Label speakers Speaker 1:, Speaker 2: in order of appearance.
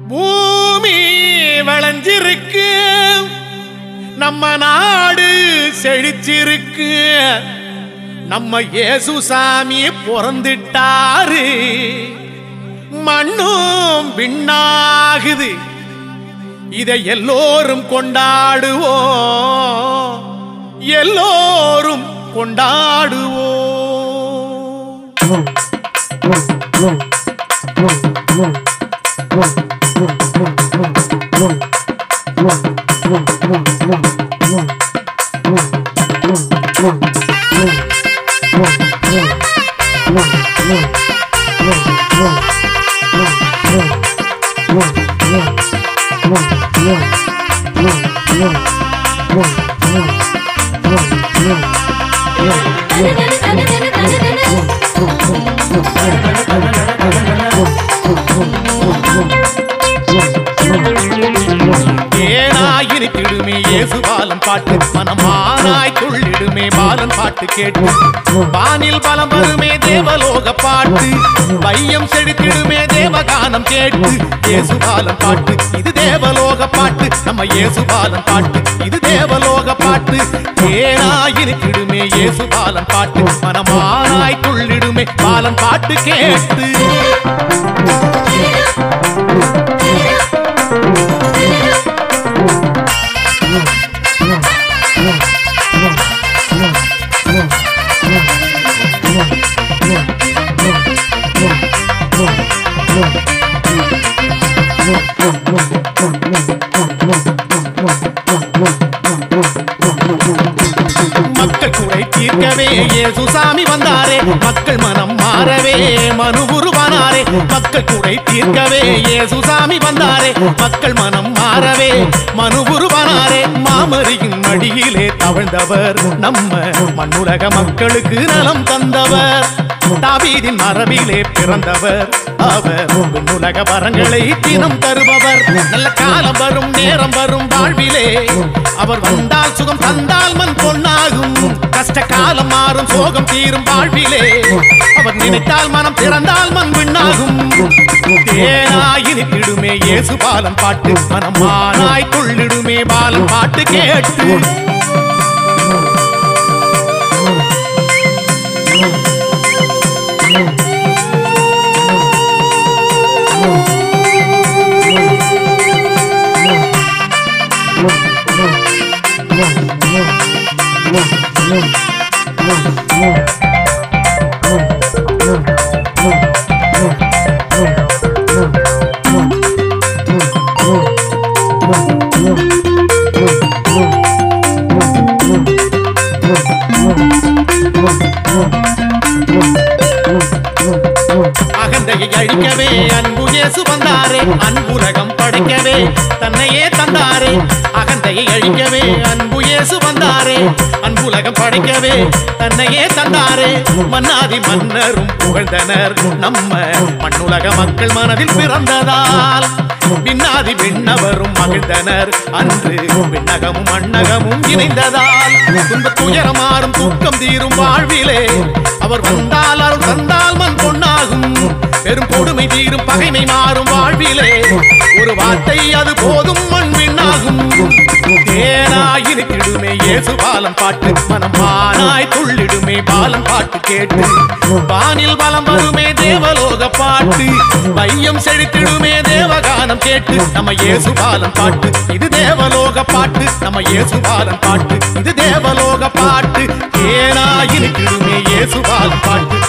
Speaker 1: பூமி விளைஞ்சிருக்கு நம்ம நாடு செழிச்சிருக்கு நம்ம இயேசு சாமி பிறந்துட்டாரு மண்ணும் விண்ணாகுது இதை எல்லோரும் கொண்டாடுவோம் எல்லோரும் கொண்டாடுவோம் ஏனாய் இனித்திடுமே இயேசு பாலன் பாட்டு மனமானாய் துள்ளிடுமே பாலன் பாட்டு கேட்டு வானில் பலம் வருமே தேவலோக பாட்டு பையம் செழித்திடுமே தேவகானம் கேட்டு இயேசு பாலன் பாட்டு இது தேவலோக பாட்டு நம்ம இயேசு பாலன் பாட்டு இது தேவலோக பாட்டு ஏனாய் இனித்திடுமே இயேசு பாலன் பாட்டு மனமானாய் துள்ளிடுமே பாலன் பாட்டு கேட்டு மக்கள் குறை தீர்க்கவே இயேசு சாமி வந்தாரே மக்கள் மனம் மாறவே மனு உருவானாரே மக்கள் குறை தீர்க்கவே இயேசு சாமி வந்தாரே மக்கள் மனம் மாறவே மனு உருவானாரே மாமரியின் மடியிலே தவழ்ந்தவர் நம்ம மண்ணுலக மக்களுக்கு நலம் தந்தவர் தாவீதின் மரபிலே பிறந்தவர் அவர் விண்ணுலக வரங்களை தினம் தருபவர் நல்ல காலம் வரும் நேரம் வரும் வாழ்விலே அவர் வந்தால் சுகம் தந்தால் மண் பொன்னாகும் கஷ்ட காலம் மாறும் சோகம் தீரும் வாழ்விலே அவர் நினைத்தால் மனம் திறந்தால் மண் விண்ணாகும் தேனாயினித்திடுமே இயேசு பாலன் பாட்டு மனம் மானாய் துள்ளிடுமே பாலன் பாட்டு கேட்டு அகந்தையை அழிக்கவே அன்பு இயேசு வந்தாரே அன்புலகம் படைக்கவே தன்னையே தந்தாரே அகந்தையை அழிக்கவே அன்பு இயேசு வந்தாரே அன்புலகம் படைக்கவே தன்னையே தந்தாரே மன்னாதி மன்னரும் புகழ்ந்தனர் நம்ம மண்ணுலக மக்கள் மனதில் பிறந்ததால் பின்னாதி விண்ணவரும் மகிழ்ந்தனர் அன்று விண்ணகமும் மண்ணகமும் இணைந்ததால் துன்ப துயரமாறும் தூக்கம் தீரும் வாழ்விலே அவர் வந்தால் அருள் தந்தால் மண் பொன்னாகும் பெரும் கொடுமை தீரும் பகைமை மாறும் வாழ்விலே ஒரு வார்த்தை அது போதும் மண் விண்ணாகும் தேனாயிருக்கிடுமே இயேசு பாலம் பாட்டு மனம் மானாய் துள்ளிடுமே பாலம் பாட்டு கேட்டு வானில் பலம் வருமே தேவலோக பாட்டு பையம் செழித்திடுமே தேவகானம் கேட்டு நம்ம இயேசு பாலம் பாட்டு இது தேவலோக பாட்டு நம்ம இயேசு பாலம் பாட்டு இது தேவலோக பாட்டு ஏனாயிருக்கிடுமே இயேசு பாலம் பாட்டு